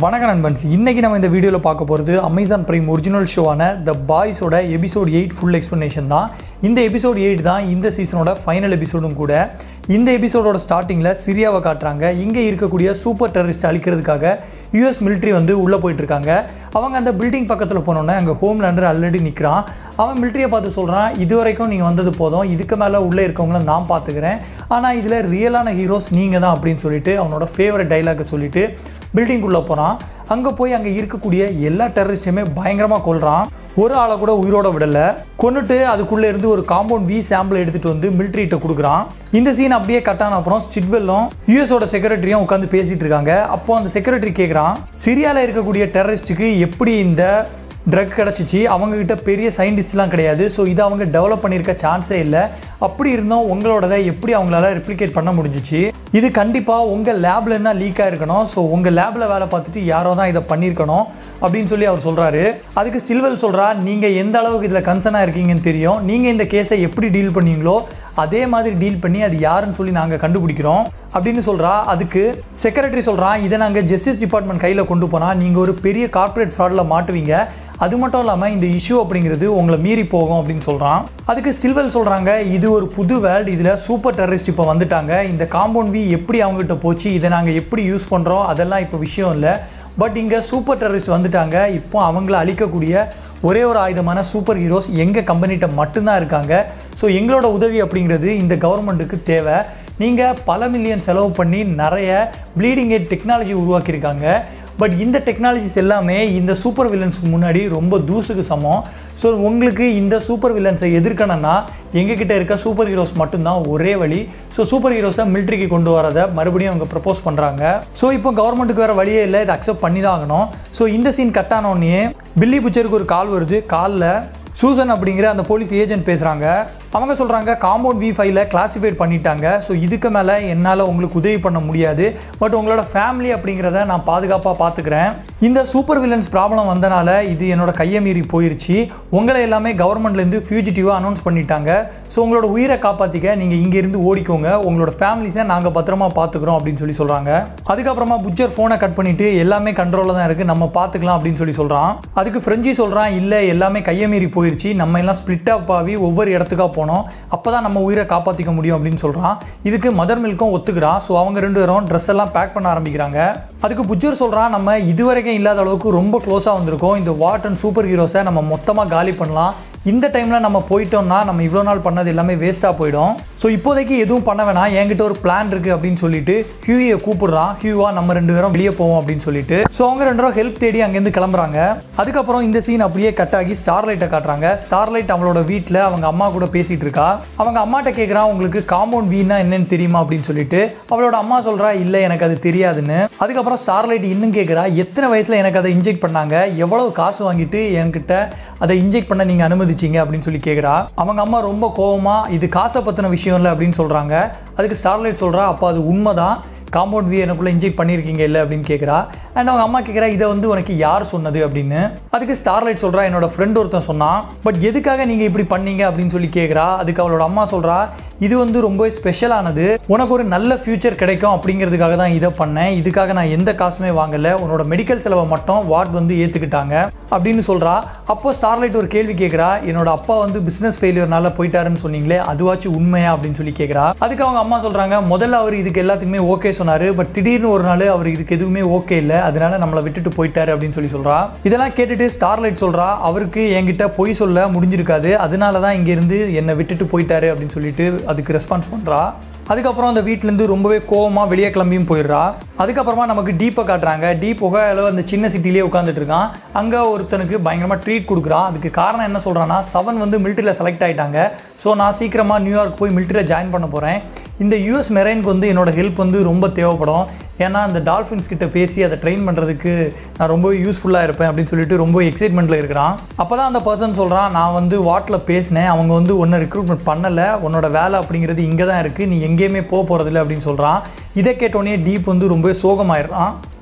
வணக்கம் நண்பன்ஸ் இன்னைக்கு நம்ம இந்த வீடியோவில் பார்க்க போகிறது அமேசான் பிரைம் ஒரிஜினல் ஷோவான த பாய்ஸோட எபிசோட் எயிட் ஃபுல் எக்ஸ்ப்ளனேஷன் தான் இந்த எபிசோட் எயிட் தான் இந்த சீசனோட ஃபைனல் எபிசோடும் கூட இந்த எபிசோடோட ஸ்டார்டிங்கில் சிரியாவை காட்டுறாங்க இங்கே இருக்கக்கூடிய சூப்பர் டெரரிஸ்ட் அழிக்கிறதுக்காக யூஎஸ் military வந்து உள்ளே போயிட்டு இருக்காங்க அவங்க அந்த பில்டிங் பக்கத்தில் போனோன்னே அங்கே ஹோம்லேண்டர் ஆல்ரெடி நிற்கிறான் அவன் மிலிட்ரியை பார்த்து சொல்கிறான் இது வரைக்கும் நீங்கள் வந்தது போதும் இதுக்கு மேலே உள்ளே இருக்கவங்கள நான் பார்த்துக்கிறேன் ஆனால் இதில் ரியலான ஹீரோஸ் நீங்கள் தான் அப்படின்னு சொல்லிட்டு அவனோட ஃபேவரட் டைலாக்கை சொல்லிட்டு பில்டிங்குள்ளே போகிறான் அங்கே போய் அங்கே இருக்கக்கூடிய எல்லா டெரரிஸ்டையுமே பயங்கரமாக கொல்றான் ஒரு ஆளை கூட உயிரோட விடலை கொன்னுட்டு அதுக்குள்ளே இருந்து ஒரு காம்பவுண்ட் வி சாம்பிள் எடுத்துகிட்டு வந்து மிலிட்ரிகிட்ட கொடுக்குறான் இந்த சீன் அப்படியே கட்டான அப்புறம் ஸ்டிட்வெல்லும் யூஎஸோட செக்ரட்டரியும் உட்காந்து பேசிகிட்டு இருக்காங்க அப்போ அந்த செக்ரட்டரி கேட்குறான் சிரியாவில் இருக்கக்கூடிய டெரரிஸ்ட்டுக்கு எப்படி இந்த ட்ரக் கிடச்சிச்சு அவங்கக்கிட்ட பெரிய சயின்டிஸ்ட்லாம் கிடையாது ஸோ இதை அவங்க டெவலப் பண்ணியிருக்க சான்ஸே இல்லை அப்படி இருந்தும் உங்களோடதை எப்படி அவங்களால ரெப்ளிகேட் பண்ண முடிஞ்சிச்சு இது கண்டிப்பாக உங்கள் லேபில் இருந்தால் லீக் ஆயிருக்கணும் ஸோ உங்கள் லேபில் வேலை பார்த்துட்டு யாரோ தான் இதை பண்ணியிருக்கணும் அப்படின்னு சொல்லி அவர் சொல்கிறாரு அதுக்கு ஸ்டில்வெல் சொல்கிறா நீங்கள் எந்த அளவுக்கு இதில் கன்சர்னாக இருக்கீங்கன்னு தெரியும் நீங்கள் இந்த கேஸை எப்படி டீல் பண்ணீங்களோ அதே மாதிரி டீல் பண்ணி அது யாருன்னு சொல்லி நாங்கள் கண்டுபிடிக்கிறோம் அப்படின்னு சொல்கிறா அதுக்கு செக்ரட்டரி சொல்கிறான் இதை நாங்கள் ஜஸ்டிஸ் டிபார்ட்மெண்ட் கையில் கொண்டு போனால் நீங்கள் ஒரு பெரிய கார்ப்பரேட் ஃப்ராடில் மாட்டுவீங்க அது மட்டும் இல்லாமல் இந்த இஷ்யூ அப்படிங்கிறது உங்களை மீறி போகும் அப்படின்னு சொல்கிறான் அதுக்கு ஸ்டில்வெல் சொல்கிறாங்க இது ஒரு புது வேர்ல்டு இதில் சூப்பர் டெரரிஸ்ட் இப்போ வந்துட்டாங்க இந்த காம்பவுண்ட் வி எப்படி அவங்ககிட்ட போச்சு இதை நாங்கள் எப்படி யூஸ் பண்ணுறோம் அதெல்லாம் இப்போ விஷயம் இல்லை பட் இங்கே சூப்பர் டெரரிஸ்ட் வந்துட்டாங்க இப்போ அவங்கள அழிக்கக்கூடிய ஒரே ஒரு ஆயுதமான சூப்பர் ஹீரோஸ் எங்கள் கம்பெனிகிட்ட மட்டும்தான் இருக்காங்க ஸோ எங்களோட உதவி அப்படிங்கிறது இந்த கவர்மெண்ட்டுக்கு தேவை நீங்கள் பல மில்லியன் செலவு பண்ணி நிறைய ப்ளீடிங் எட் டெக்னாலஜி உருவாக்கியிருக்காங்க பட் இந்த டெக்னாலஜிஸ் எல்லாமே இந்த சூப்பர் வில்லன்ஸுக்கு முன்னாடி ரொம்ப தூசுக்கு சமம் ஸோ உங்களுக்கு இந்த சூப்பர் வில்லன்ஸை எதிர்க்கணும்னா எங்ககிட்ட இருக்க சூப்பர் ஹீரோஸ் மட்டும்தான் ஒரே வழி ஸோ சூப்பர் ஹீரோஸை மிலிட்ரிக்கு கொண்டு வரதை மறுபடியும் அவங்க ப்ரப்போஸ் பண்ணுறாங்க ஸோ இப்போ கவர்மெண்ட்டுக்கு வேறு வழியே இல்லை இதை அக்செப்ட் பண்ணி தான் ஆகணும் ஸோ இந்த சீன் கட் ஆனோடனே பில்லி புச்சருக்கு ஒரு கால் வருது காலில் சூசன் அப்படிங்கிற அந்த போலீஸ் ஏஜென்ட் பேசுகிறாங்க அவங்க சொல்கிறாங்க காம்பவுண்ட் வி ஃபைவ்ல கிளாசிஃபைட் பண்ணிட்டாங்க ஸோ இதுக்கு மேலே என்னால் உங்களுக்கு உதவி பண்ண முடியாது பட் உங்களோட ஃபேமிலி அப்படிங்கிறத நான் பாதுகாப்பாக பார்த்துக்கிறேன் இந்த சூப்பர் வில்லன்ஸ் ப்ராப்ளம் வந்தனால இது என்னோட கையை மீறி போயிருச்சு உங்களை எல்லாமே கவர்மெண்ட்லேருந்து ஃபியூஜிட்டிவாக அனௌன்ஸ் பண்ணிட்டாங்க ஸோ உங்களோட உயிரை காப்பாற்றிக்க நீங்கள் இங்கேருந்து ஓடிக்கோங்க உங்களோட ஃபேமிலிஸை நாங்கள் பத்திரமா பார்த்துக்குறோம் அப்படின்னு சொல்லி சொல்கிறாங்க அதுக்கப்புறமா புச்சர் ஃபோனை கட் பண்ணிவிட்டு எல்லாமே கண்ட்ரோலில் தான் இருக்குது நம்ம பார்த்துக்கலாம் அப்படின்னு சொல்லி சொல்கிறான் அதுக்கு ஃப்ரெஞ்சி சொல்கிறான் இல்லை எல்லாமே கையை மீறி போயிருச்சு நம்ம எல்லாம் ஸ்ப்ளிட் அப் ஆகி ஒவ்வொரு இடத்துக்காக போனோம் அப்போ தான் நம்ம உயிரை காப்பாற்றிக்க முடியும் அப்படின்னு சொல்கிறான் இதுக்கு மதர் மில்க்கும் ஒத்துக்கிறான் ஸோ அவங்க ரெண்டு பேரும் ட்ரெஸ் எல்லாம் பேக் பண்ண ஆரம்பிக்கிறாங்க அதுக்கு புஜர் சொல்கிறான் நம்ம இதுவரைக்கும் இல்லாத அளவுக்கு ரொம்ப க்ளோஸாக வந்திருக்கோம் இந்த வாட் அண்ட் சூப்பர் ஹீரோஸை நம்ம மொத்தமாக காலி பண்ணலாம் இந்த டைமில் நம்ம போயிட்டோம்னா நம்ம இவ்வளோ நாள் பண்ணது எல்லாமே வேஸ்ட்டாக போயிடும் ஸோ இப்போதைக்கு எதுவும் பண்ண வேணாம் என்கிட்ட ஒரு பிளான் இருக்குது அப்படின்னு சொல்லிட்டு ஹியூயை கூப்பிடுறான் ஹியூவா நம்ம ரெண்டு பேரும் வெளியே போவோம் அப்படின்னு சொல்லிட்டு ஸோ அவங்க ரெண்டு பேரும் ஹெல்ப் தேடி அங்கேருந்து கிளம்புறாங்க அதுக்கப்புறம் இந்த சீன் அப்படியே கட் ஆகி ஸ்டார்லைட்டை காட்டுறாங்க ஸ்டார்லைட் அவளோட வீட்டில் அவங்க அம்மா கூட பேசிகிட்டு இருக்கா அவங்க அம்மாட்ட கேட்குறான் உங்களுக்கு காம்பவுண்ட் வீனா என்னன்னு தெரியுமா அப்படின்னு சொல்லிட்டு அவளோட அம்மா சொல்கிறா இல்லை எனக்கு அது தெரியாதுன்னு அதுக்கப்புறம் ஸ்டார்லைட் இன்னும் கேட்குறா எத்தனை வயசில் எனக்கு அதை இன்ஜெக்ட் பண்ணாங்க எவ்வளவு காசு வாங்கிட்டு என்கிட்ட அதை இன்ஜெக்ட் பண்ண நீங்கள் அனுமதிச்சிங்க அப்படின்னு சொல்லி கேட்குறா அவங்க அம்மா ரொம்ப கோவமா இது காசை பற்றின விஷயம் இல்லை அப்படின்னு சொல்கிறாங்க அதுக்கு ஸ்டார்லைட் சொல்கிறா அப்போ அது உண்மைதான் காம்பவுண்ட் வி எனக்குள்ளே இன்ஜெக்ட் பண்ணியிருக்கீங்க இல்லை அப்படின்னு கேட்குறா அண்ட் அவங்க அம்மா கேட்குறா இதை வந்து உனக்கு யார் சொன்னது அப்படின்னு அதுக்கு ஸ்டார்லைட் சொல்கிறா என்னோட ஃப்ரெண்ட் ஒருத்தன் சொன்னான் பட் எதுக்காக நீங்கள் இப்படி பண்ணீங்க அப்படின்னு சொல்லி கேட்குறா அதுக்கு அவளோட அம்மா சொல்கிறா இது வந்து ரொம்ப ஸ்பெஷலானது உனக்கு ஒரு நல்ல ஃபியூச்சர் கிடைக்கும் அப்படிங்கிறதுக்காக தான் இதை பண்ணேன் இதுக்காக நான் எந்த காசுமே வாங்கலை உன்னோட மெடிக்கல் செலவை மட்டும் வார்ட் வந்து ஏற்றுக்கிட்டாங்க அப்படின்னு சொல்கிறா அப்போ ஸ்டார்லைட் ஒரு கேள்வி கேட்குறா என்னோட அப்பா வந்து பிஸ்னஸ் ஃபெயிலியர்னால போயிட்டாருன்னு சொன்னீங்களே அதுவாச்சும் உண்மையா அப்படின்னு சொல்லி கேட்குறா அதுக்கு அவங்க அம்மா சொல்கிறாங்க முதல்ல அவர் இதுக்கு எல்லாத்துக்குமே ஓகே சொன்னார் பட் திடீர்னு ஒரு நாள் அவர் இதுக்கு எதுவுமே ஓகே இல்லை அதனால நம்மளை விட்டுட்டு போயிட்டாரு அப்படின்னு சொல்லி சொல்கிறா இதெல்லாம் கேட்டுட்டு ஸ்டார்லைட் சொல்கிறா அவருக்கு என்கிட்ட பொய் சொல்ல முடிஞ்சிருக்காது அதனால தான் இங்கேருந்து என்னை விட்டுட்டு போயிட்டாரு அப்படின்னு சொல்லிட்டு அதுக்கு ரெஸ்பான்ஸ் பண்ணுறா அதுக்கப்புறம் அந்த வீட்டிலேருந்து ரொம்பவே கோவமாக வெளியே கிளம்பியும் போயிடுறா அதுக்கப்புறமா நமக்கு டீப்பை காட்டுறாங்க டீப் ஒகாயிலோ அந்த சின்ன சிட்டிலேயே உட்காந்துட்டு இருக்கான் அங்கே ஒருத்தனுக்கு பயங்கரமாக ட்ரீட் கொடுக்குறான் அதுக்கு காரணம் என்ன சொல்கிறான்னா செவன் வந்து மிலிட்டரியில் செலக்ட் ஆகிட்டாங்க ஸோ நான் சீக்கிரமாக நியூயார்க் போய் மிலிட்டரியில் ஜாயின் பண்ண போகிறேன் இந்த யூஎஸ் மெரைனுக்கு வந்து என்னோட ஹெல்ப் வந்து ரொம்ப தேவைப்படும் ஏன்னா அந்த டால்ஃபின்ஸ் கிட்ட பேசி அதை ட்ரெயின் பண்ணுறதுக்கு நான் ரொம்ப யூஸ்ஃபுல்லாக இருப்பேன் அப்படின்னு சொல்லிட்டு ரொம்ப எக்ஸைட்மெண்ட்டில் இருக்கிறான் அப்போ தான் அந்த பர்சன் சொல்கிறான் நான் வந்து வாட்டில் பேசினேன் அவங்க வந்து ஒன்றும் ரெக்ரூட்மெண்ட் பண்ணலை உன்னோட வேலை அப்படிங்கிறது இங்கே தான் இருக்குது நீ எங்கேயுமே போக போகிறதில்ல அப்படின்னு சொல்கிறான் இதை கேட்டோடனே டீப் வந்து ரொம்ப சோகமாயிடுறான்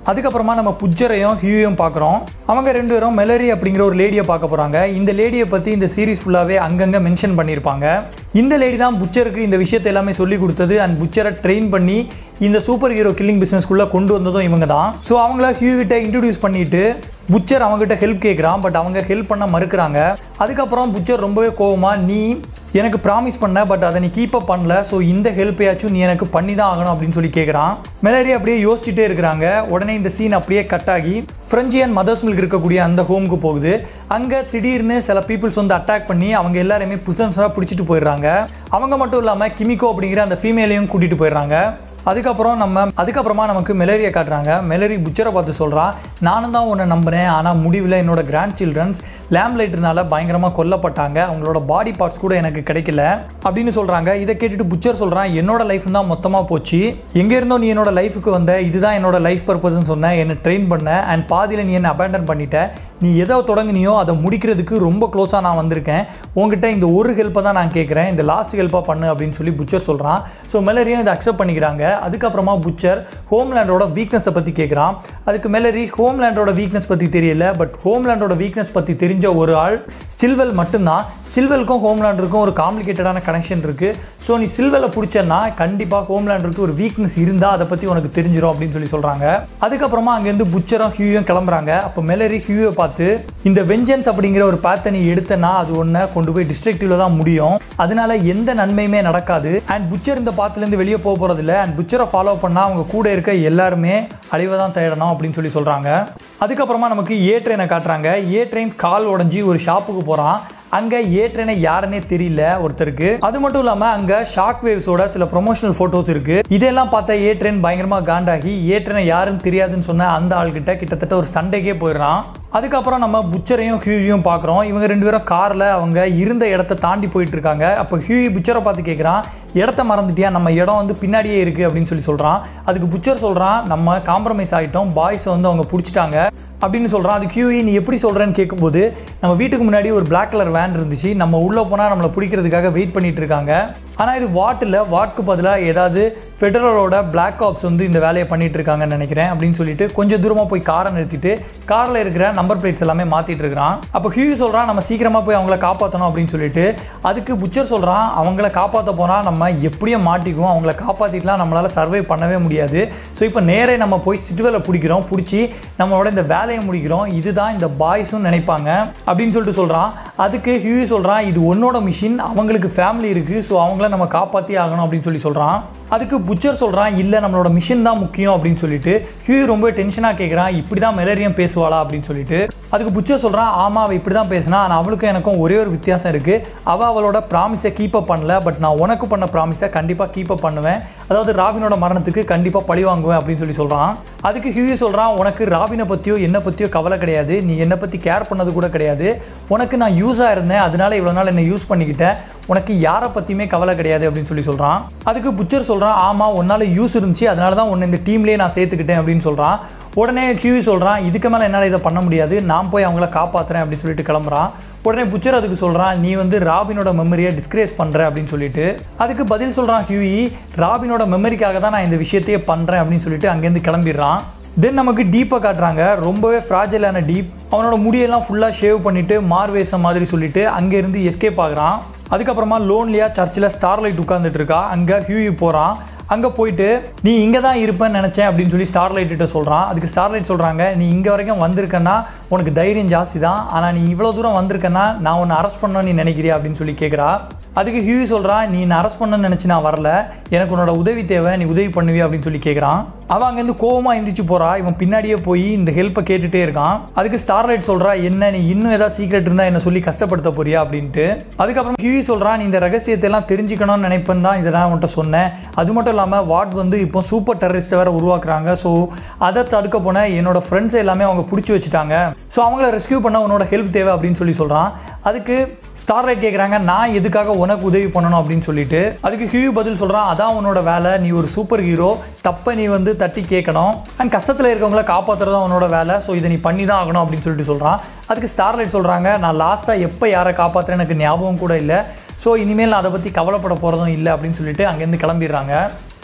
அதுக்கப்புறமா நம்ம புஜ்ஜரையும் ஹியூயும் பார்க்குறோம் அவங்க ரெண்டு பேரும் மெலரி அப்படிங்கிற ஒரு லேடியை பார்க்க போகிறாங்க இந்த லேடியை பற்றி இந்த சீரிஸ் ஃபுல்லாகவே அங்கங்கே மென்ஷன் பண்ணியிருப்பாங்க இந்த லேடி தான் புச்சருக்கு இந்த விஷயத்தை எல்லாமே சொல்லி கொடுத்தது அண்ட் புச்சரை ட்ரெயின் பண்ணி இந்த சூப்பர் ஹீரோ கில்லிங் பிஸ்னஸ்க்குள்ளே கொண்டு வந்ததும் இவங்க தான் ஸோ அவங்கள ஹியூ கிட்ட இன்ட்ரடியூஸ் பண்ணிட்டு புச்சர் அவங்ககிட்ட ஹெல்ப் கேட்குறான் பட் அவங்க ஹெல்ப் பண்ண மறுக்கிறாங்க அதுக்கப்புறம் புச்சர் ரொம்பவே கோவமா நீ எனக்கு ப்ராமிஸ் பண்ண பட் அதை நீ கீப் அப் பண்ணல ஸோ இந்த ஹெல்ப்பையாச்சும் நீ எனக்கு பண்ணி தான் ஆகணும் அப்படின்னு சொல்லி கேட்குறான் மெலரி அப்படியே யோசிச்சுட்டே இருக்கிறாங்க உடனே இந்த சீன் அப்படியே கட் ஆகி ஃப்ரெஞ்சி அண்ட் மதர்ஸ் மில்க் இருக்கக்கூடிய அந்த ஹோமுக்கு போகுது அங்கே திடீர்னு சில பீப்புள்ஸ் வந்து அட்டாக் பண்ணி அவங்க எல்லாருமே புசன்ஸாக பிடிச்சிட்டு போயிடுறாங்க அவங்க மட்டும் இல்லாமல் கிமிகோ அப்படிங்கிற அந்த ஃபீமேலையும் கூட்டிகிட்டு போயிடுறாங்க அதுக்கப்புறம் நம்ம அதுக்கப்புறமா நமக்கு மெலரியை காட்டுறாங்க மெலரி புச்சரை பார்த்து சொல்கிறா நானும் தான் உன்னை நம்புகிறேன் ஆனால் முடிவில் என்னோட கிராண்ட் சில்ட்ரன்ஸ் லேம்ப் லைட்னால பயங்கரமாக கொல்லப்பட்டாங்க அவங்களோட பாடி பார்ட்ஸ் கூட எனக்கு கிடைக்கல அப்படின்னு சொல்கிறாங்க இதை கேட்டுட்டு புச்சர் சொல்கிறான் என்னோட லைஃப் தான் மொத்தமாக போச்சு எங்கே இருந்தோ நீ என்னோட லைஃபுக்கு வந்த இதுதான் என்னோட லைஃப் பர்பஸ்ன்னு சொன்ன என்னை ட்ரெயின் பண்ண அண்ட் பாதியில் நீ என்னை அபேண்டன் பண்ணிட்ட நீ எதை தொடங்குனியோ அதை முடிக்கிறதுக்கு ரொம்ப க்ளோஸாக நான் வந்திருக்கேன் உங்ககிட்ட இந்த ஒரு ஹெல்ப்பை தான் நான் கேட்குறேன் இந்த லாஸ்ட் ஹெல்ப்பாக பண்ணு அப்படின்னு சொல்லி புச்சர் சொல்கிறான் ஸோ மெலரியும் இதை அக்செப்ட் பண்ணிக்கிறாங்க அதுக்கப்புறமா புச்சர் ஹோம்லேண்டோட வீக்னஸை பற்றி கேட்குறான் அதுக்கு மெலரி ஹோம்லேண்டோட வீக்னஸ் பற்றி தெரியல பட் ஹோம்லேண்டோட வீக்னஸ் பற்றி தெரிஞ்ச ஒரு ஆள் ஸ்டில்வெல் மட்டும்தான் ஸ்டில்வெல்க்கும் ஹோம்லேண்டருக்கும் ஒரு காம்ப்ளிகேட்டடான கனெக்ஷன் இருக்குது ஸோ நீ சில்வெலை பிடிச்சன்னா கண்டிப்பாக ஹோம்லேண்டருக்கு ஒரு வீக்னஸ் இருந்தால் அதை பற்றி உனக்கு தெரிஞ்சிடும் அப்படின்னு சொல்லி சொல்கிறாங்க அதுக்கப்புறமா அங்கேருந்து புச்சரும் ஹியூயும் கிளம்புறாங்க அப்போ மெலரி ஹியூவை பார்த்து இந்த வெஞ்சன்ஸ் அப்படிங்கிற ஒரு பேத்தை நீ எடுத்தனா அது ஒன்றை கொண்டு போய் டிஸ்ட்ரக்டிவ்ல தான் முடியும் அதனால எந்த நன்மையுமே நடக்காது அண்ட் புச்சர் இந்த பாத்துலேருந்து வெளியே போக போகிறதில்ல அண்ட் புச்சரை ஃபாலோ பண்ணால் அவங்க கூட இருக்க எல்லாருமே அழிவை தான் தேடணும் அப்படின்னு சொல்லி சொல்கிறாங்க அதுக்கப்புறமா நமக்கு ஏ ட்ரெயினை காட்டுறாங்க ஏ ட்ரெயின் கால் உடஞ்சி ஒரு ஷாப்புக்கு போகிறான் அங்கே ஏ ட்ரெயினை யாருன்னே தெரியல ஒருத்தருக்கு அது மட்டும் இல்லாமல் அங்கே ஷாக் வேவ்ஸோட சில ப்ரொமோஷனல் ஃபோட்டோஸ் இருக்கு இதெல்லாம் பார்த்தா ஏ ட்ரெயின் பயங்கரமாக காண்டாகி ஏ ட்ரெயினை யாருன்னு தெரியாதுன்னு சொன்ன அந்த ஆள்கிட்ட கிட்டத்தட்ட ஒரு சண்டைக்கே போயிடுறான் அதுக்கப்புறம் நம்ம புச்சரையும் ஹியூயும் பார்க்குறோம் இவங்க ரெண்டு பேரும் காரில் அவங்க இருந்த இடத்த தாண்டி போயிட்டு இருக்காங்க அப்போ ஹியூ புச்சரை பார்த்து கேட்குறான் இடத்த மறந்துட்டியா நம்ம இடம் வந்து பின்னாடியே இருக்குது அப்படின்னு சொல்லி சொல்கிறான் அதுக்கு புச்சர் சொல்கிறான் நம்ம காம்ப்ரமைஸ் ஆகிட்டோம் பாய்ஸை வந்து அவங்க பிடிச்சிட்டாங்க அப்படின்னு சொல்கிறான் அது கியூஇ நீ எப்படி சொல்கிறேன்னு கேட்கும்போது நம்ம வீட்டுக்கு முன்னாடி ஒரு பிளாக் கலர் வேன் இருந்துச்சு நம்ம உள்ளே போனால் நம்மளை பிடிக்கிறதுக்காக வெயிட் பண்ணிட்டு இருக்காங்க ஆனால் இது வாட்டில் வாட்க்கு பதிலாக ஏதாவது ஃபெடரலோட பிளாக் ஆப்ஸ் வந்து இந்த வேலையை பண்ணிட்டு இருக்காங்கன்னு நினைக்கிறேன் அப்படின்னு சொல்லிட்டு கொஞ்சம் தூரமாக போய் காரை நிறுத்திட்டு காரில் இருக்கிற நம்பர் பிளேட்ஸ் எல்லாமே மாற்றிட்டு இருக்கிறான் அப்போ ஹியூ சொல்கிறான் நம்ம சீக்கிரமாக போய் அவங்கள காப்பாற்றணும் அப்படின்னு சொல்லிட்டு அதுக்கு புச்சர் சொல்கிறான் அவங்கள காப்பாற்ற போனால் நம்ம எப்படியும் மாட்டிக்குவோம் அவங்கள காப்பாற்றிட்டுலாம் நம்மளால் சர்வை பண்ணவே முடியாது ஸோ இப்போ நேரே நம்ம போய் சிட்டுவலை பிடிக்கிறோம் பிடிச்சி நம்மளோட இந்த வேலையை முடிக்கிறோம் இதுதான் இந்த பாய்ஸும் நினைப்பாங்க அப்படின்னு சொல்லிட்டு சொல்கிறான் அதுக்கு ஹியூ சொல்கிறான் இது உன்னோட மிஷின் அவங்களுக்கு ஃபேமிலி இருக்குது ஸோ அவங்கள நம்ம காப்பாற்றி ஆகணும் அப்படின்னு சொல்லி சொல்கிறான் அதுக்கு புச்சர் சொல்கிறான் இல்லை நம்மளோட மிஷின் தான் முக்கியம் அப்படின்னு சொல்லிட்டு ஹியூ ரொம்ப டென்ஷனாக கேட்குறான் இப்படி தான் மெலரியம் பேசுவாளா அப்படின்னு சொல்லிட்டு அதுக்கு புச்சர் சொல்கிறான் ஆமாம் அவள் இப்படி தான் பேசினா ஆனால் அவளுக்கும் எனக்கும் ஒரே ஒரு வித்தியாசம் இருக்குது அவள் அவளோட ப்ராமிஸை கீப் அப் பண்ணல பட் நான் உனக்கு பண்ண ப்ராமிஸை கண்டிப்பாக கீப் அப் பண்ணுவேன் அதாவது ராபினோட மரணத்துக்கு கண்டிப்பாக பழி வாங்குவேன் அப்படின்னு சொல்லி சொல்கிறான் அதுக்கு ஹியூ சொல்கிறான் உனக்கு ராபினை பற்றியோ என்னை பற்றியோ கவலை கிடையாது நீ என்னை பற்றி கேர் பண்ணது கூட கிடையாது உனக்கு நான் யூஸாக இருந்தேன் அதனால இவ்வளோ நாள் என்னை யூஸ் பண்ணிக்கிட்டேன் உனக்கு யாரை பற்றியுமே கவலை கிடையாது அப்படின்னு சொல்லி சொல்கிறான் அதுக்கு புச்சர் சொல்கிறான் ஆமாம் உன்னால் யூஸ் இருந்துச்சு அதனால தான் உன்னை இந்த டீம்லேயே நான் சேர்த்துக்கிட்டேன் அப்படின்னு சொல்கிறான் உடனே கியூவி சொல்கிறான் இதுக்கு மேலே என்னால் இதை பண்ண முடியாது நான் போய் அவங்கள காப்பாற்றுறேன் அப்படின்னு சொல்லிட்டு கிளம்புறான் உடனே புச்சர் அதுக்கு சொல்கிறான் நீ வந்து ராபினோட மெமரியை டிஸ்கிரேஸ் பண்ணுற அப்படின்னு சொல்லிட்டு அதுக்கு பதில் சொல்கிறான் ஹியூஇ ராபினோட மெமரிக்காக தான் நான் இந்த விஷயத்தையே பண்ணுறேன் அப்படின்னு சொல்லிட்டு அங்கேருந்து கிளம்பிடுறான் தென் நமக்கு டீப்பை காட்டுறாங்க ரொம்பவே ஃப்ராஜிலான டீப் அவனோட முடியெல்லாம் ஃபுல்லாக ஷேவ் பண்ணிவிட்டு மார்வேஷம் மாதிரி சொல்லிட்டு அங்கேருந்து எஸ்கேப் ஆகுறான் அதுக்கப்புறமா லோன்லியாக சர்ச்சில் ஸ்டார்லைட் உட்காந்துட்டு இருக்கா அங்கே ஹியூஇ போகிறான் அங்கே போயிட்டு நீ இங்கே தான் இருப்பேன்னு நினச்சேன் அப்படின்னு சொல்லி ஸ்டார்லைட் கிட்ட சொல்கிறான் அதுக்கு ஸ்டார்லைட் சொல்கிறாங்க நீ இங்கே வரைக்கும் வந்திருக்கன்னா உனக்கு தைரியம் ஜாஸ்தி தான் ஆனால் நீ இவ்வளோ தூரம் வந்திருக்கன்னா நான் உன்னை அரெஸ்ட் பண்ணணும்னு நீ நினைக்கிறியா அப்படின்னு சொல்லி கேட்குறா அதுக்கு ஹியூ சொல்கிறான் நீ என்னை அரெஸ்ட் பண்ணணும்னு நினச்சி நான் வரல எனக்கு உன்னோட உதவி தேவை நீ உதவி பண்ணுவியா அப்படின்னு சொல்லி கேட்குறான் அவன் அங்கேருந்து கோவமாக எந்திரிச்சு போகிறா இவன் பின்னாடியே போய் இந்த ஹெல்ப்பை கேட்டுகிட்டே இருக்கான் அதுக்கு ஸ்டார்லைட் சொல்கிறா என்ன நீ இன்னும் ஏதாவது சீக்ரெட் இருந்தால் என்ன சொல்லி கஷ்டப்படுத்த போறியா அப்படின்ட்டு அதுக்கப்புறம் ஹியூ சொல்கிறான் நீ இந்த ரகசியத்தை எல்லாம் தெரிஞ்சுக்கணும்னு நினைப்பேன் தான் இதை நான் உன்ட்ட சொன்னேன் அது மட்டும் இல்லாமல் வாட் வந்து இப்போ சூப்பர் டெரரிஸ்ட்டை வேற உருவாக்குறாங்க ஸோ அதை தடுக்க போன என்னோட ஃப்ரெண்ட்ஸ் எல்லாமே அவங்க பிடிச்சி வச்சுட்டாங்க ஸோ அவங்கள ரெஸ்கியூ பண்ண உன்னோட ஹெல்ப் தேவை அப்படின்னு சொல்லி சொல்கிறான் அதுக்கு ஸ்டார்லைட் கேட்குறாங்க நான் எதுக்காக உனக்கு உதவி பண்ணணும் அப்படின்னு சொல்லிட்டு அதுக்கு ஹியூ பதில் சொல்கிறான் அதான் உன்னோட வேலை நீ ஒரு சூப்பர் ஹீரோ தப்பை நீ வந்து தட்டி கேட்கணும் அண்ட் கஷ்டத்தில் இருக்கவங்கள காப்பாற்றுறது தான் உன்னோட வேலை ஸோ இதை நீ பண்ணி தான் ஆகணும் அப்படின்னு சொல்லிட்டு சொல்கிறான் அதுக்கு ஸ்டார்லைட் சொல்கிறாங்க நான் லாஸ்ட்டாக எப்போ யாரை காப்பாற்றுறேன் எனக்கு ஞாபகம் கூட இல்லை ஸோ இனிமேல் நான் அதை பற்றி கவலைப்பட போகிறதும் இல்லை அப்படின்னு சொல்லிட்டு அங்கேருந்து கிளம்பிடுறாங்க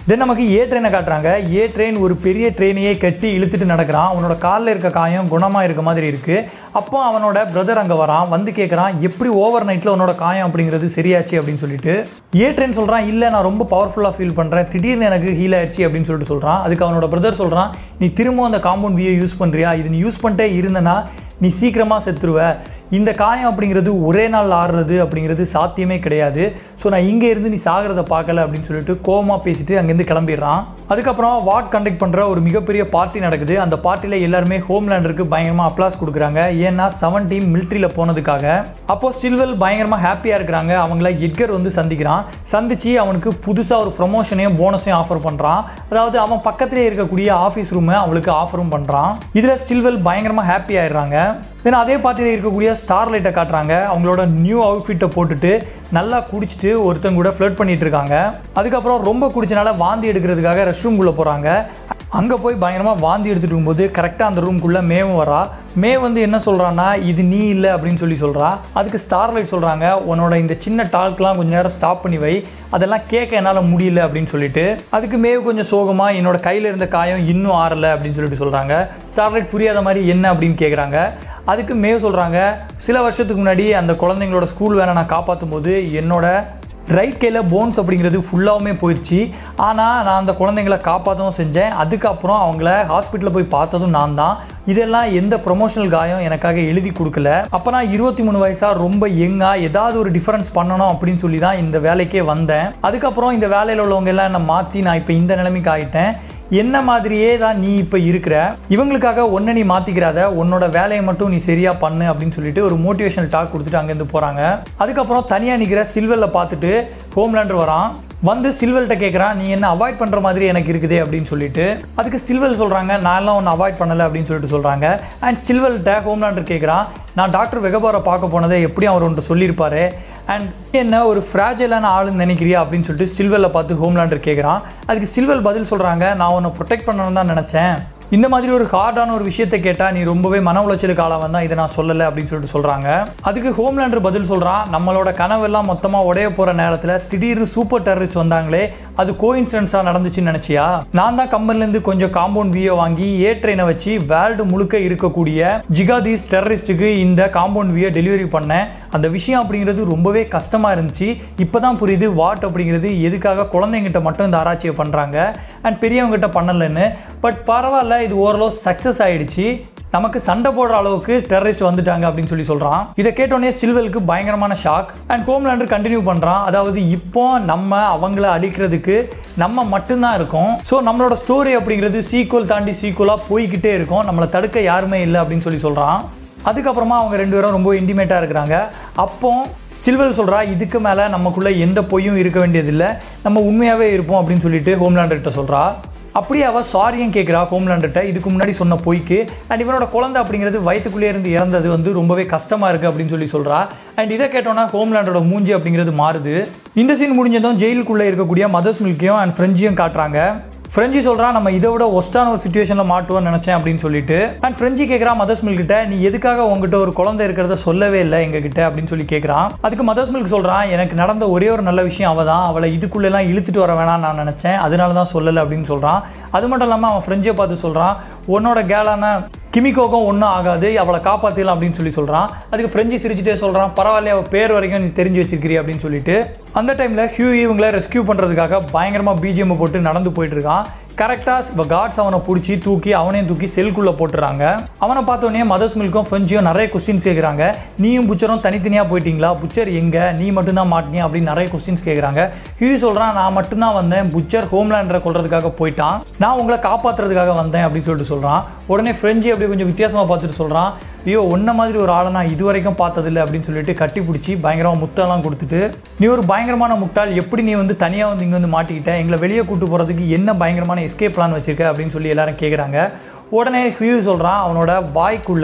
தென் நமக்கு ஏ ட்ரெயினை காட்டுறாங்க ஏ ட்ரெயின் ஒரு பெரிய ட்ரெயினையே கட்டி இழுத்துட்டு நடக்கிறான் அவனோட காலில் இருக்க காயம் குணமாக இருக்க மாதிரி இருக்குது அப்போ அவனோட பிரதர் அங்கே வரான் வந்து கேட்குறான் எப்படி ஓவர் நைட்டில் உன்னோட காயம் அப்படிங்கிறது சரியாச்சு அப்படின்னு சொல்லிட்டு ஏ ட்ரெயின் சொல்கிறான் இல்லை நான் ரொம்ப பவர்ஃபுல்லாக ஃபீல் பண்ணுறேன் திடீர்னு எனக்கு ஹீல் ஆயிடுச்சு அப்படின்னு சொல்லிட்டு சொல்கிறான் அதுக்கு அவனோட பிரதர் சொல்கிறான் நீ திரும்ப அந்த காம்பவுண்ட் வியை யூஸ் பண்ணுறியா இது நீ யூஸ் பண்ணிட்டே இருந்தனா நீ சீக்கிரமாக செத்துருவ இந்த காயம் அப்படிங்கிறது ஒரே நாள் ஆடுறது அப்படிங்கிறது சாத்தியமே கிடையாது ஸோ நான் இங்கே இருந்து நீ சாகிறத பார்க்கல அப்படின்னு சொல்லிட்டு கோவமாக பேசிட்டு அங்கேருந்து கிளம்பிடுறான் அதுக்கப்புறம் வார்ட் கண்டக்ட் பண்ணுற ஒரு மிகப்பெரிய பார்ட்டி நடக்குது அந்த பார்ட்டியில் எல்லாருமே ஹோம்லேண்டருக்கு பயங்கரமாக அப்ளாஸ் கொடுக்குறாங்க ஏன்னா செவன் டீம் மிலிட்ரியில் போனதுக்காக அப்போ சில்வல் பயங்கரமாக ஹாப்பியாக இருக்கிறாங்க அவங்கள எட்கர் வந்து சந்திக்கிறான் சந்திச்சு அவனுக்கு புதுசாக ஒரு ப்ரொமோஷனையும் போனஸையும் ஆஃபர் பண்ணுறான் அதாவது அவன் பக்கத்திலே இருக்கக்கூடிய ஆஃபீஸ் ரூமை அவளுக்கு ஆஃபரும் பண்ணுறான் இதில் ஸ்டில்வெல் பயங்கரமாக ஹாப்பி ஆயிடுறாங்க தென் அதே பார்ட்டியில் இருக்கக்கூடிய ஸ்டார் லைட்டை காட்டுறாங்க அவங்களோட நியூ அவுட்ஃபிட்டை போட்டுட்டு நல்லா குடிச்சிட்டு ஒருத்தங்க கூட ஃப்ளட் பண்ணிட்டு இருக்காங்க அதுக்கப்புறம் ரொம்ப குடிச்சனால வாந்தி எடுக்கிறதுக்காக ரெஸ்ட் ரூம்குள்ளே போகிறாங்க அங்கே போய் பயங்கரமாக வாந்தி எடுத்துட்டு இருக்கும்போது கரெக்டாக அந்த ரூம்குள்ளே மேவும் வரா மே வந்து என்ன சொல்கிறான்னா இது நீ இல்லை அப்படின்னு சொல்லி சொல்கிறா அதுக்கு ஸ்டார்லைட் சொல்கிறாங்க உன்னோட இந்த சின்ன டால்க்லாம் கொஞ்சம் நேரம் ஸ்டாப் பண்ணி வை அதெல்லாம் கேட்க என்னால் முடியல அப்படின்னு சொல்லிட்டு அதுக்கு மேவ் கொஞ்சம் சோகமாக என்னோட கையில் இருந்த காயம் இன்னும் ஆறலை அப்படின்னு சொல்லிட்டு சொல்கிறாங்க ஸ்டார்லைட் புரியாத மாதிரி என்ன அப்படின்னு கேட்குறாங்க அதுக்கு மேவ் சொல்கிறாங்க சில வருஷத்துக்கு முன்னாடி அந்த குழந்தைங்களோட ஸ்கூல் வேலை நான் காப்பாற்றும் போது என்னோட ரைட் கையில் போன்ஸ் அப்படிங்கிறது ஃபுல்லாகவுமே போயிடுச்சு ஆனால் நான் அந்த குழந்தைங்கள காப்பாற்றவும் செஞ்சேன் அதுக்கப்புறம் அவங்கள ஹாஸ்பிட்டலில் போய் பார்த்ததும் நான் தான் இதெல்லாம் எந்த ப்ரொமோஷனல் காயம் எனக்காக எழுதி கொடுக்கல அப்போ நான் இருபத்தி மூணு வயசாக ரொம்ப யங்காக ஏதாவது ஒரு டிஃபரன்ஸ் பண்ணணும் அப்படின்னு சொல்லி தான் இந்த வேலைக்கே வந்தேன் அதுக்கப்புறம் இந்த வேலையில் உள்ளவங்க எல்லாம் என்னை மாற்றி நான் இப்போ இந்த நிலைமைக்கு ஆகிட்டேன் என்ன மாதிரியே தான் நீ இப்போ இருக்கிற இவங்களுக்காக ஒன்றை நீ மாற்றிக்கிறாத உன்னோட வேலையை மட்டும் நீ சரியாக பண்ணு அப்படின்னு சொல்லிட்டு ஒரு மோட்டிவேஷனல் டாக் கொடுத்துட்டு அங்கேருந்து போகிறாங்க அதுக்கப்புறம் தனியாக நிற்கிற சில்வரில் பார்த்துட்டு ஹோம்லேண்டர் வரான் வந்து சில்வல்கிட்ட கேட்குறான் நீ என்ன அவாய்ட் பண்ணுற மாதிரி எனக்கு இருக்குதே அப்படின்னு சொல்லிட்டு அதுக்கு சில்வல் சொல்கிறாங்க நான்லாம் ஒன்று அவாய்ட் பண்ணலை அப்படின்னு சொல்லிட்டு சொல்கிறாங்க அண்ட் சில்வல்கிட்ட ஹோம்லேண்டர் கேட்குறான் நான் டாக்டர் வெகபாரை பார்க்க போனதை எப்படியும் அவர் ஒன்று சொல்லியிருப்பாரு அண்ட் என்ன ஒரு ஃப்ராஜைலான ஆளுன்னு நினைக்கிறியா அப்படின்னு சொல்லிட்டு சில்வலில் பார்த்து ஹோம்லேண்டர் கேட்குறான் அதுக்கு சில்வல் பதில் சொல்கிறாங்க நான் உன்னை ப்ரொடெக்ட் பண்ணணும்னு தான் நினச்சேன் இந்த மாதிரி ஒரு ஹார்டான ஒரு விஷயத்தை கேட்டால் நீ ரொம்பவே மன உளைச்சலுக்கு ஆளாக தான் இதை நான் சொல்லலை அப்படின்னு சொல்லிட்டு சொல்கிறாங்க அதுக்கு ஹோம்லேண்டர் பதில் சொல்கிறான் நம்மளோட கனவெல்லாம் மொத்தமாக உடைய போகிற நேரத்தில் திடீர்னு சூப்பர் டெரரிஸ்ட் வந்தாங்களே அது கோயின்சிடன்ஸாக நடந்துச்சுன்னு நினச்சியா நான் தான் கம்பெனிலேருந்து கொஞ்சம் காம்பவுண்ட் வியை வாங்கி ஏ ட்ரெயினை வச்சு வேர்ல்டு முழுக்க இருக்கக்கூடிய ஜிகாதீஸ் டெரரிஸ்ட்டுக்கு இந்த காம்பவுண்ட் வியை டெலிவரி பண்ணேன் அந்த விஷயம் அப்படிங்கிறது ரொம்பவே கஷ்டமாக இருந்துச்சு இப்போ தான் புரியுது வாட் அப்படிங்கிறது எதுக்காக குழந்தைங்கிட்ட மட்டும் இந்த ஆராய்ச்சியை பண்ணுறாங்க அண்ட் பெரியவங்ககிட்ட பண்ணலைன்னு பட் பரவாயில்ல இது ஓரளவு சக்ஸஸ் ஆயிடுச்சு நமக்கு சண்டை போடுற அளவுக்கு டெரரிஸ்ட் வந்துட்டாங்க அப்படின்னு சொல்லி சொல்கிறான் இதை கேட்டோடனே சில்வலுக்கு பயங்கரமான ஷாக் அண்ட் ஹோம்லேண்டர் கண்டினியூ பண்ணுறான் அதாவது இப்போ நம்ம அவங்கள அழிக்கிறதுக்கு நம்ம மட்டும்தான் இருக்கோம் ஸோ நம்மளோட ஸ்டோரி அப்படிங்கிறது சீக்குவல் தாண்டி சீக்குவலாக போய்கிட்டே இருக்கும் நம்மளை தடுக்க யாருமே இல்லை அப்படின்னு சொல்லி சொல்கிறான் அதுக்கப்புறமா அவங்க ரெண்டு பேரும் ரொம்ப இன்டிமேட்டாக இருக்கிறாங்க அப்போ சில்வல் சொல்கிறா இதுக்கு மேலே நமக்குள்ளே எந்த பொய்யும் இருக்க வேண்டியதில்லை நம்ம உண்மையாகவே இருப்போம் அப்படின்னு சொல்லிட்டு ஹோம்லேண்டர்கிட்ட சொல்கிறா அப்படியே அவள் சாரியும் கேட்குறா ஹோம்லேண்டர்கிட்ட இதுக்கு முன்னாடி சொன்ன பொய்க்கு அண்ட் இவனோட குழந்தை அப்படிங்கிறது வயிற்றுக்குள்ளே இருந்து இறந்தது வந்து ரொம்பவே கஷ்டமாக இருக்குது அப்படின்னு சொல்லி சொல்கிறா அண்ட் இதை கேட்டோன்னா ஹோம்லேண்டரோட மூஞ்சி அப்படிங்கிறது மாறுது இந்த சீன் முடிஞ்சதும் ஜெயிலுக்குள்ளே இருக்கக்கூடிய மதர்ஸ் மில்கையும் அண்ட் ஃப்ரெஞ்சையும் காட்டுறாங்க ஃப்ரெஞ்சி சொல்கிறான் நம்ம இதை விட ஒஸ்டான ஒரு சுச்சுவேஷனில் மாட்டுவோம்னு நினச்சேன் அப்படின்னு சொல்லிட்டு அண்ட் ஃப்ரெஞ்சி கேட்குறான் மதர்ஸ் மில்க் கிட்ட நீ எதுக்காக உங்ககிட்ட ஒரு குழந்தை இருக்கிறத சொல்லவே இல்லை எங்ககிட்ட அப்படின்னு சொல்லி கேட்குறான் அதுக்கு மதர்ஸ் மில்க் சொல்கிறான் எனக்கு நடந்த ஒரே ஒரு நல்ல விஷயம் அவள் தான் அவளை இதுக்குள்ளெல்லாம் இழுத்துட்டு வர வேணாம்னு நான் நினச்சேன் அதனால தான் சொல்லலை அப்படின்னு சொல்கிறான் அது மட்டும் இல்லாமல் அவன் ஃப்ரெஞ்சை பார்த்து சொல்கிறான் உன்னோட கேலான கிமிக்கோக்கும் ஒன்றும் ஆகாது அவளை காப்பாற்றிடலாம் அப்படின்னு சொல்லி சொல்கிறான் அதுக்கு ஃப்ரெஞ்சு சிரிச்சுட்டே சொல்கிறான் பரவாயில்ல அவள் பேர் வரைக்கும் நீ தெரிஞ்சு வச்சிருக்கிறீ அப்படின்னு சொல்லிட்டு அந்த டைமில் ஹியூ இவங்களை ரெஸ்கியூ பண்ணுறதுக்காக பயங்கரமாக பிஜிஎம் போட்டு நடந்து போயிட்டு இருக்கான் கரெக்டாக இப்போ காட்ஸ் அவனை பிடிச்சி தூக்கி அவனையும் தூக்கி செல்குள்ளே போட்டுறாங்க அவனை பார்த்தோன்னே மதர்ஸ் மில்க்கும் ஃப்ரெஞ்சியும் நிறைய கொஸ்டின்ஸ் கேட்குறாங்க நீயும் புச்சரும் தனித்தனியாக போயிட்டீங்களா புச்சர் எங்கே நீ மட்டும்தான் மாட்டினியா அப்படின்னு நிறைய கொஸ்டின்ஸ் கேட்குறாங்க ஹியூ சொல்கிறான் நான் மட்டும்தான் வந்தேன் புச்சர் ஹோம்லேண்டரை கொள்றதுக்காக போயிட்டான் நான் உங்களை காப்பாற்றுறதுக்காக வந்தேன் அப்படின்னு சொல்லிட்டு சொல்கிறான் உடனே ஃப்ரெஞ்சு அப்படி கொஞ்சம் வித்தியாசமாக பார்த்துட்டு சொல்கிறான் ஐயோ உன்ன மாதிரி ஒரு ஆளை நான் இது வரைக்கும் பார்த்ததில்லை அப்படின்னு சொல்லிட்டு கட்டி பிடிச்சி பயங்கரமாக முத்தெல்லாம் கொடுத்துட்டு நீ ஒரு பயங்கரமான முட்டாள் எப்படி நீ வந்து தனியாக வந்து இங்கே வந்து மாட்டிக்கிட்ட எங்களை வெளியே கூட்டு போகிறதுக்கு என்ன பயங்கரமான எஸ்கேப் பிளான் வச்சிருக்க அப்படின்னு சொல்லி எல்லாரும் கேட்குறாங்க உடனே ஹியூ சொல்கிறான் அவனோட வாய்க்குள்ள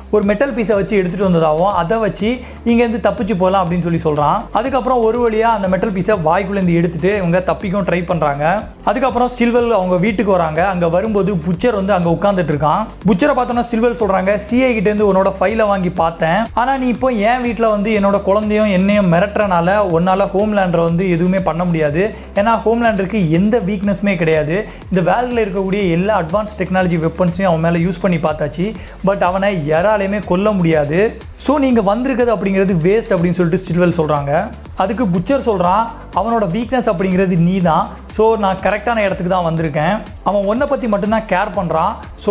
ஒரு மெட்டல் பீஸை வச்சு எடுத்துகிட்டு வந்ததாகவும் அதை வச்சு இங்கேருந்து தப்பிச்சு போகலாம் அப்படின்னு சொல்லி சொல்கிறான் அதுக்கப்புறம் ஒரு வழியாக அந்த மெட்டல் பீஸை வாய்க்குள்ளேருந்து எடுத்துட்டு இவங்க தப்பிக்கும் ட்ரை பண்ணுறாங்க அதுக்கப்புறம் சில்வல் அவங்க வீட்டுக்கு வராங்க அங்கே வரும்போது புச்சர் வந்து அங்கே உட்காந்துட்டு இருக்கான் புச்சரை பார்த்தோன்னா சில்வல் சொல்கிறாங்க சிஐ கிட்டேருந்து உன்னோட ஃபைலை வாங்கி பார்த்தேன் ஆனால் நீ இப்போ என் வீட்டில் வந்து என்னோட குழந்தையும் என்னையும் மிரட்டுறனால உன்னால் ஹோம்லேண்டரை வந்து எதுவுமே பண்ண முடியாது ஏன்னா ஹோம்லேண்டருக்கு எந்த வீக்னஸுமே கிடையாது இந்த வேர்ல்டில் இருக்கக்கூடிய எல்லா அட்வான்ஸ் டெக்னாலஜி வெப்பன்ஸையும் அவன் மேலே யூஸ் பண்ணி பார்த்தாச்சு பட் அவனை யாராலையுமே கொல்ல முடியாது ஸோ நீங்கள் வந்திருக்கிறது அப்படிங்கிறது வேஸ்ட் அப்படின்னு சொல்லிட்டு சில்வல் சொல்கிறாங்க அதுக்கு புச்சர் சொல்கிறான் அவனோட வீக்னஸ் அப்படிங்கிறது நீ தான் ஸோ நான் கரெக்டான இடத்துக்கு தான் வந்திருக்கேன் அவன் உன்னை பற்றி மட்டும்தான் கேர் பண்ணுறான் ஸோ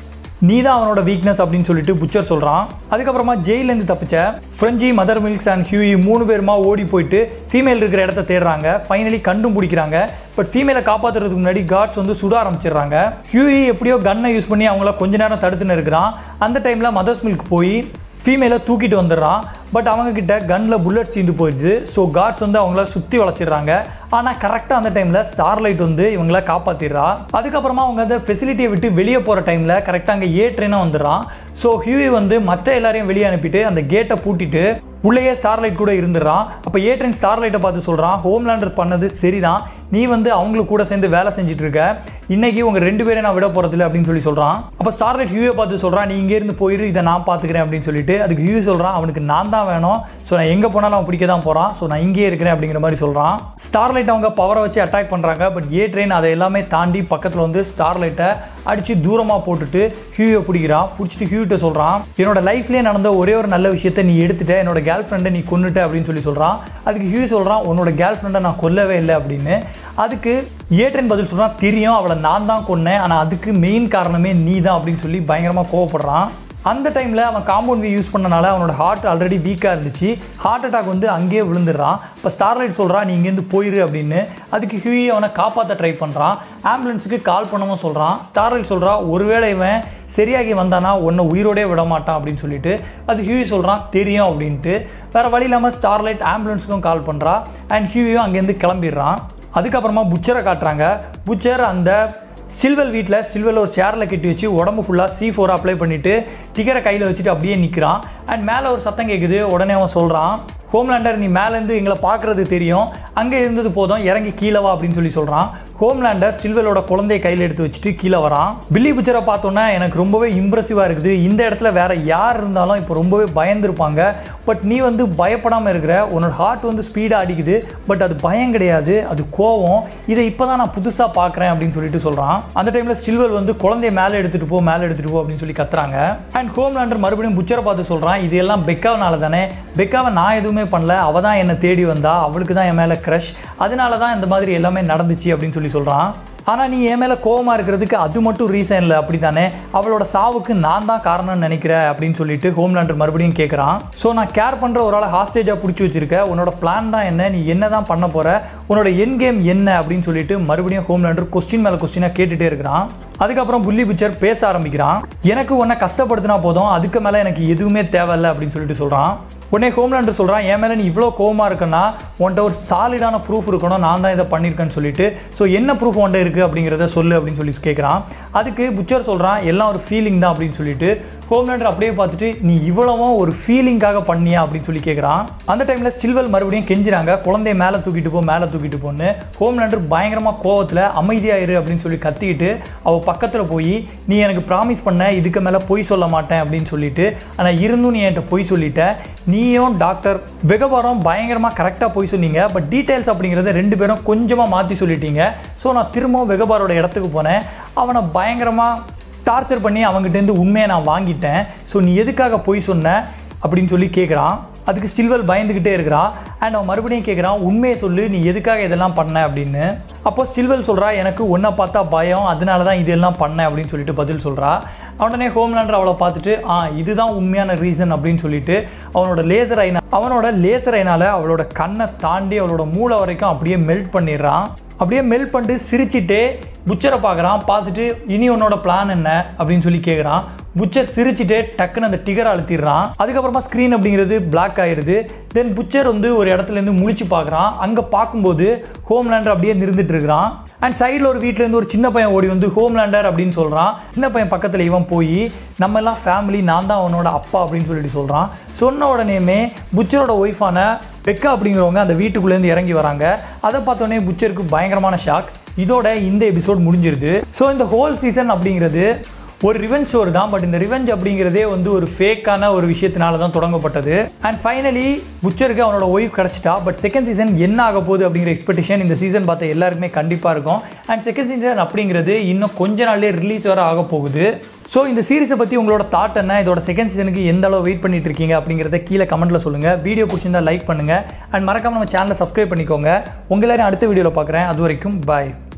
நீ தான் அவனோட வீக்னஸ் அப்படின்னு சொல்லிட்டு புச்சர் சொல்கிறான் அதுக்கப்புறமா ஜெயிலேருந்து தப்பிச்ச Frenchie mother milks and Hughie மூணு பேருமா ஓடி போயிட்டு ஃபீமேல் இருக்கிற இடத்த தேடுறாங்க ஃபைனலி கண்டும் பிடிக்கிறாங்க பட் ஃபீமேலை காப்பாற்றுறதுக்கு முன்னாடி காட்ஸ் வந்து சுட ஆரம்பிச்சிடுறாங்க ஹியூயி எப்படியோ கன்னை யூஸ் பண்ணி அவங்கள கொஞ்ச நேரம் தடுத்துன்னு இருக்கிறான் அந்த டைமில் மதர்ஸ் மில்க் போய் ஃபீமேலை தூக்கிட்டு வந்துடுறான் பட் அவங்கக்கிட்ட கன்னில் புல்லட் சீந்து போயிடுது ஸோ காட்ஸ் வந்து அவங்கள சுற்றி வளைச்சிடுறாங்க ஆனால் கரெக்டாக அந்த டைமில் ஸ்டார்லைட் வந்து இவங்கள காப்பாற்றிடுறா அதுக்கப்புறமா அவங்க அந்த ஃபெசிலிட்டியை விட்டு வெளியே போகிற டைமில் கரெக்டாக அங்கே ஏ ட்ரெயினாக வந்துடுறான் ஸோ ஹியூவி வந்து மற்ற எல்லாரையும் வெளியே அனுப்பிட்டு அந்த கேட்டை பூட்டிட்டு உள்ளேயே ஸ்டார்லைட் கூட இருந்துடுறான் அப்போ ஏ ட்ரெயின் ஸ்டார்லைட்டை பார்த்து சொல்கிறான் ஹோம்லேண்டர் பண்ணது சரிதான் நீ வந்து அவங்களுக்கு கூட சேர்ந்து வேலை செஞ்சுட்டு இருக்க இன்னைக்கு உங்கள் ரெண்டு பேரை நான் விட போகிறதில்ல அப்படின்னு சொல்லி சொல்கிறான் அப்போ ஸ்டார்லைட் ஹியூவை பார்த்து சொல்கிறான் நீ இங்கேருந்து போயிரு இதை நான் பார்த்துக்கிறேன் அப்படின்னு சொல்லிட்டு அதுக்கு ஹியூ சொல்கிறான் அவனுக்கு நான் தான் வேணும் ஸோ நான் எங்கே போனாலும் அவன் பிடிக்க தான் போகிறான் ஸோ நான் இங்கேயே இருக்கிறேன் அப்படிங்கிற மாதிரி சொல்கிறான் ஸ்டார்லைட் அவங்க பவரை வச்சு அட்டாக் பண்ணுறாங்க பட் ஏ ட்ரெயின் அதை எல்லாமே தாண்டி பக்கத்தில் வந்து ஸ்டார்லைட்டை அடித்து தூரமாக போட்டுட்டு ஹியூவை பிடிக்கிறான் பிடிச்சிட்டு ஹியூட்ட சொல்கிறான் என்னோட லைஃப்லேயே நடந்த ஒரே ஒரு நல்ல விஷயத்தை நீ எடுத்துட்ட என்னோட கேர்ள் ஃப்ரெண்டை நீ கொன்னுட்ட அப்படின்னு சொல்லி சொல்கிறான் அதுக்கு ஹியூ சொல்கிறான் உன்னோட கேர்ள் ஃப்ரெண்டை நான் கொல்லவே இல்லை அப்படின்னு அதுக்கு ஏட்ரன் பதில் சொல்கிறான் தெரியும் அவளை நான் தான் கொன்னேன் ஆனால் அதுக்கு மெயின் காரணமே நீ தான் அப்படின்னு சொல்லி பயங்கரமாக கோவப்படுறான் அந்த டைமில் அவன் காம்பவுண்ட் வியூ யூஸ் பண்ணனால அவனோட ஹார்ட் ஆல்ரெடி வீக்காக இருந்துச்சு ஹார்ட் அட்டாக் வந்து அங்கேயே விழுந்துடுறான் இப்போ ஸ்டார்லைட் சொல்கிறான் நீ இங்கேருந்து போயிரு அப்படின்னு அதுக்கு ஹியூயி அவனை காப்பாற்ற ட்ரை பண்ணுறான் ஆம்புலன்ஸுக்கு கால் பண்ணவும் சொல்கிறான் ஸ்டார்லைட் சொல்கிறா ஒருவேளை இவன் சரியாகி வந்தானா உன்னை உயிரோடே விட மாட்டான் அப்படின்னு சொல்லிட்டு அது ஹியூயி சொல்கிறான் தெரியும் அப்படின்ட்டு வேறு வழி இல்லாமல் ஸ்டார்லைட் ஆம்புலன்ஸுக்கும் கால் பண்ணுறா அண்ட் ஹியூயும் அங்கேருந்து கிளம்பிடுறான் அதுக்கப்புறமா புச்சரை காட்டுறாங்க புச்சர் அந்த சில்வல் வீட்டில் சில்வல் ஒரு சேரில் கட்டி வச்சு உடம்பு ஃபுல்லாக சி ஃபோர் அப்ளை பண்ணிவிட்டு டிக்கரை கையில் வச்சுட்டு அப்படியே நிற்கிறான் அண்ட் மேலே ஒரு சத்தம் கேட்குது உடனே அவன் சொல்கிறான் ஹோம்லேண்டர் நீ மேலேருந்து எங்களை பார்க்குறது தெரியும் அங்கே இருந்தது போதும் இறங்கி கீழே வா அப்படின்னு சொல்லி சொல்கிறான் ஹோம்லேண்டர் சில்வலோட குழந்தைய கையில் எடுத்து வச்சுட்டு கீழே வரான் பில்லி பிக்சரை பார்த்தோன்னா எனக்கு ரொம்பவே இம்ப்ரெசிவாக இருக்குது இந்த இடத்துல வேற யார் இருந்தாலும் இப்போ ரொம்பவே பயந்துருப்பாங்க பட் நீ வந்து பயப்படாமல் இருக்கிற உன்னோட ஹார்ட் வந்து ஸ்பீடாக அடிக்குது பட் அது பயம் கிடையாது அது கோவம் இதை இப்போ தான் நான் புதுசாக பார்க்குறேன் அப்படின்னு சொல்லிட்டு சொல்கிறான் அந்த டைமில் சில்வர் வந்து குழந்தைய மேலே எடுத்துகிட்டு போ மேலே எடுத்துகிட்டு போ அப்படின்னு சொல்லி கத்துறாங்க அண்ட் ஹோம்லேண்டர் மறுபடியும் புச்சரை பார்த்து சொல்கிறான் இது எல்லாம் பெக்காவனால தானே பெக்காவை நான் எதுவுமே பண்ணல அவள் தான் என்னை தேடி வந்தா அவளுக்கு தான் என் மேலே க்ரஷ் அதனால தான் இந்த மாதிரி எல்லாமே நடந்துச்சு அப்படின்னு சொல்லி சொல்கிறான் ஆனால் நீ என் மேலே கோவமாக இருக்கிறதுக்கு அது மட்டும் ரீசன் இல்லை அப்படி தானே அவளோட சாவுக்கு நான் தான் காரணம்னு நினைக்கிறேன் அப்படின்னு சொல்லிட்டு ஹோம்லேண்டர் மறுபடியும் கேட்குறான் ஸோ நான் கேர் பண்ணுற ஒரு ஆளை ஹாஸ்டேஜாக பிடிச்சி வச்சிருக்க உன்னோட பிளான் தான் என்ன நீ என்ன தான் பண்ண போகிற உன்னோட என் கேம் என்ன அப்படின்னு சொல்லிட்டு மறுபடியும் ஹோம்லேண்டர் கொஸ்டின் மேலே கொஸ்டினாக கேட்டுகிட்டே இருக்கிறான் அதுக்கப்புறம் புள்ளி பிக்சர் பேச ஆரம்பிக்கிறான் எனக்கு உன்னை கஷ்டப்படுத்தினா போதும் அதுக்கு மேலே எனக்கு எதுவுமே தேவையில்லை அப்படின்னு சொல்லிட்டு சொல்கிறான் உடனே ஹோம்லேண்டர் சொல்கிறான் என் மேலே நீ இவ்வளோ கோவமாக இருக்கன்னா உன்ட்ட ஒரு சாலிடான ப்ரூஃப் இருக்கணும் நான் தான் இதை பண்ணியிருக்கேன்னு சொல்லிட்டு ஸோ என்ன ப்ரூஃப் உன்ட்ட இருக்குது அப்படிங்கிறத சொல்லு அப்படின்னு சொல்லி கேட்குறான் அதுக்கு புச்சர் சொல்கிறான் எல்லாம் ஒரு ஃபீலிங் தான் அப்படின்னு சொல்லிட்டு ஹோம்லேண்டர் அப்படியே பார்த்துட்டு நீ இவ்வளவும் ஒரு ஃபீலிங்காக பண்ணியா அப்படின்னு சொல்லி கேட்குறான் அந்த டைமில் சில்வல் மறுபடியும் கெஞ்சுறாங்க குழந்தைய மேலே தூக்கிட்டு போ மேலே தூக்கிட்டு போன்னு ஹோம்லேண்டர் பயங்கரமாக கோவத்தில் அமைதியாயிரு அப்படின்னு சொல்லி கத்திக்கிட்டு அவள் பக்கத்தில் போய் நீ எனக்கு ப்ராமிஸ் பண்ண இதுக்கு மேலே பொய் சொல்ல மாட்டேன் அப்படின்னு சொல்லிட்டு ஆனால் இருந்தும் நீ என்கிட்ட பொய் சொல்லிட்ட நீயும் டாக்டர் வெகபாரம் பயங்கரமாக கரெக்டாக போய் சொன்னீங்க பட் டீட்டெயில்ஸ் அப்படிங்கிறத ரெண்டு பேரும் கொஞ்சமாக மாற்றி சொல்லிட்டீங்க ஸோ நான் திரும்பவும் வெகபாரோட இடத்துக்கு போனேன் அவனை பயங்கரமாக டார்ச்சர் பண்ணி அவங்ககிட்டேருந்து உண்மையை நான் வாங்கிட்டேன் ஸோ நீ எதுக்காக போய் சொன்ன அப்படின்னு சொல்லி கேட்குறான் அதுக்கு ஸ்டில்வல் பயந்துக்கிட்டே இருக்கிறான் அண்ட் அவன் மறுபடியும் கேட்குறான் உண்மையை சொல்லு நீ எதுக்காக இதெல்லாம் பண்ண அப்படின்னு அப்போ ஸ்டில்வல் சொல்கிறா எனக்கு உன்னை பார்த்தா பயம் அதனால தான் இதெல்லாம் பண்ணேன் அப்படின்னு சொல்லிட்டு பதில் சொல்கிறா உடனே ஹோம்லேண்டர் அவளை பார்த்துட்டு ஆ இதுதான் உண்மையான ரீசன் அப்படின்னு சொல்லிட்டு அவனோட லேசர் ஐனா அவனோட லேசர் ஐனால அவளோட கண்ணை தாண்டி அவளோட மூளை வரைக்கும் அப்படியே மெல்ட் பண்ணிடுறான் அப்படியே மெல்ட் பண்ணிட்டு சிரிச்சிட்டே புச்சரை பார்க்குறான் பார்த்துட்டு இனி உன்னோட பிளான் என்ன அப்படின்னு சொல்லி கேட்குறான் புச்சர் சிரிச்சுட்டு டக்குன்னு அந்த டிகரை அழுத்திடுறான் அதுக்கப்புறமா ஸ்க்ரீன் அப்படிங்கிறது பிளாக் ஆயிருது தென் புச்சர் வந்து ஒரு இடத்துல இருந்து முழிச்சு பார்க்குறான் அங்கே பார்க்கும்போது ஹோம்லேண்டர் அப்படியே நிறுந்துட்டு இருக்கிறான் அண்ட் சைடில் ஒரு வீட்ல இருந்து ஒரு சின்ன பையன் ஓடி வந்து ஹோம்லேண்டர் அப்படின்னு சொல்கிறான் சின்ன பையன் பக்கத்தில் இவன் போய் நம்ம எல்லாம் ஃபேமிலி நான் தான் அவனோட அப்பா அப்படின்னு சொல்லிட்டு சொல்கிறான் சொன்ன உடனேயுமே புச்சரோட ஒய்ஃபான பெக்கா அப்படிங்கிறவங்க அந்த வீட்டுக்குள்ளேருந்து இறங்கி வராங்க அதை பார்த்தோன்னே புச்சருக்கு பயங்கரமான ஷாக் இதோட இந்த எபிசோட் முடிஞ்சிருது ஸோ இந்த ஹோல் சீசன் அப்படிங்கிறது ஒரு ரிவெஞ்ச் ஸ்டோர் தான் பட் இந்த ரிவெஞ்ச் அப்படிங்கிறதே வந்து ஒரு ஃபேக்கான ஒரு விஷயத்தினால தான் தொடங்கப்பட்டது அண்ட் ஃபைனலி புச்சருக்கு அவனோட ஒய்ஃப் கிடச்சிட்டா பட் செகண்ட் சீசன் என்ன ஆக போகுது அப்படிங்கிற எக்ஸ்பெக்டேஷன் இந்த சீசன் பார்த்த எல்லாருக்குமே கண்டிப்பாக இருக்கும் அண்ட் செகண்ட் சீசன் அப்படிங்கிறது இன்னும் கொஞ்ச நாள்லேயே ரிலீஸ் வர ஆக போகுது ஸோ இந்த சீரிஸை பற்றி உங்களோட தாட் என்ன இதோட செகண்ட் சீசனுக்கு எந்த அளவு வெயிட் பண்ணிட்டு இருக்கீங்க அப்படிங்கிறத கீழே கமெண்ட்டில் சொல்லுங்கள் வீடியோ பிடிச்சிருந்தா லைக் பண்ணுங்கள் அண்ட் மறக்காம நம்ம சேனலை சப்ஸ்கிரைப் பண்ணிக்கோங்க உங்க எல்லாரையும் அடுத்த வீடியோவில் பார்க்குறேன் அது வரைக்கும் பாய்